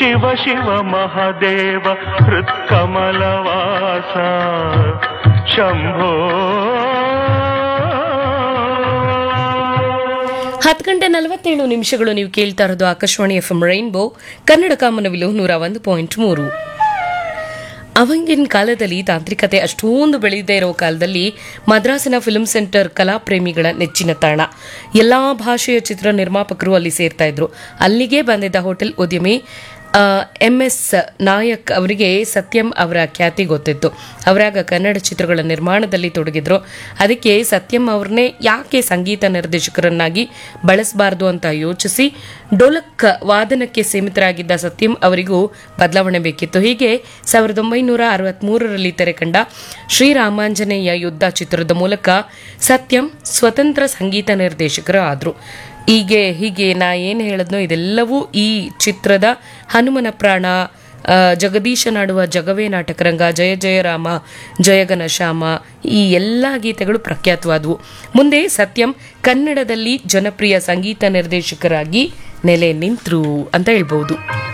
ಶಿವ ಶಿವ ಮಹಾದೇವ ಹೃತ್ಕಮಲವಾಸ ಶಂಭೋ ಹತ್ತು ಗಂಟೆ ನಲವತ್ತೇಳು ನಿಮಿಷಗಳು ನೀವು ಕೇಳ್ತಾ ಇರೋದು Akashvani F M rainbow Kannada ಕಾಮನವಿಲು ನೂರ ಒಂದು ಪಾಯಿಂಟ್ ಮೂರು ಅವಾಗಿನ ಕಾಲದಲ್ಲಿ ತಾಂತ್ರಿಕತೆ ಅಷ್ಟೊಂದು ಬೆಳೆಯದೇ ಇರೋ ಕಾಲದಲ್ಲಿ ಮದ್ರಾಸಿನ ಫಿಲ್ಮ್ ಸೆಂಟರ್ ಕಲಾ ಪ್ರೇಮಿಗಳ ನೆಚ್ಚಿನ ತಾಣ ಎಲ್ಲಾ ಭಾಷೆಯ ಚಿತ್ರ ನಿರ್ಮಾಪಕರು ಅಲ್ಲಿ ಸೇರ್ತಾ ಇದ್ರು ಅಲ್ಲಿಗೆ ಬಂದಿದ್ದ ಹೋಟೆಲ್ ಉದ್ಯಮಿ ಎಂ ಎಸ್ ನಾಯಕ್ ಅವರಿಗೆ ಸತ್ಯಂ ಅವರ ಖ್ಯಾತಿ ಗೊತ್ತಿತ್ತು ಅವರಾಗ ಕನ್ನಡ ಚಿತ್ರಗಳ ನಿರ್ಮಾಣದಲ್ಲಿ ತೊಡಗಿದ್ರು ಅದಕ್ಕೆ ಸತ್ಯಂ ಅವ್ರನ್ನೇ ಯಾಕೆ ಸಂಗೀತ ನಿರ್ದೇಶಕರನ್ನಾಗಿ ಬಳಸಬಾರದು ಅಂತ ಯೋಚಿಸಿ ಡೋಲಕ್ ವಾದನಕ್ಕೆ ಸೀಮಿತರಾಗಿದ್ದ ಸತ್ಯಂ ಅವರಿಗೂ ಬದಲಾವಣೆ ಬೇಕಿತ್ತು ಹೀಗೆ ಸಾವಿರದ ಒಂಬೈನೂರ ಅರವತ್ಮೂರರಲ್ಲಿ ತೆರೆ ಕಂಡ ಶ್ರೀರಾಮಾಂಜನೇಯ ಯುದ್ಧ ಚಿತ್ರದ ಮೂಲಕ ಸತ್ಯಂ ಸ್ವತಂತ್ರ ಸಂಗೀತ ನಿರ್ದೇಶಕರು ಆದರು ಹೀಗೆ ಹೀಗೆ ನಾ ಏನು ಹೇಳಿದ್ನೋ ಇದೆಲ್ಲವೂ ಈ ಚಿತ್ರದ ಹನುಮನ ಪ್ರಾಣ ಆ, ಜಗದೀಶನಾಡುವ ಜಗವೇ ನಾಟಕರಂಗ ಜಯ ಜಯ ರಾಮ ಜಯಗನ ಶ್ಯಾಮ ಈ ಎಲ್ಲ ಗೀತೆಗಳು ಪ್ರಖ್ಯಾತವಾದವು ಮುಂದೆ ಸತ್ಯಂ ಕನ್ನಡದಲ್ಲಿ ಜನಪ್ರಿಯ ಸಂಗೀತ ನಿರ್ದೇಶಕರಾಗಿ ನೆಲೆ ನಿಂತರು ಅಂತ ಹೇಳ್ಬೋದು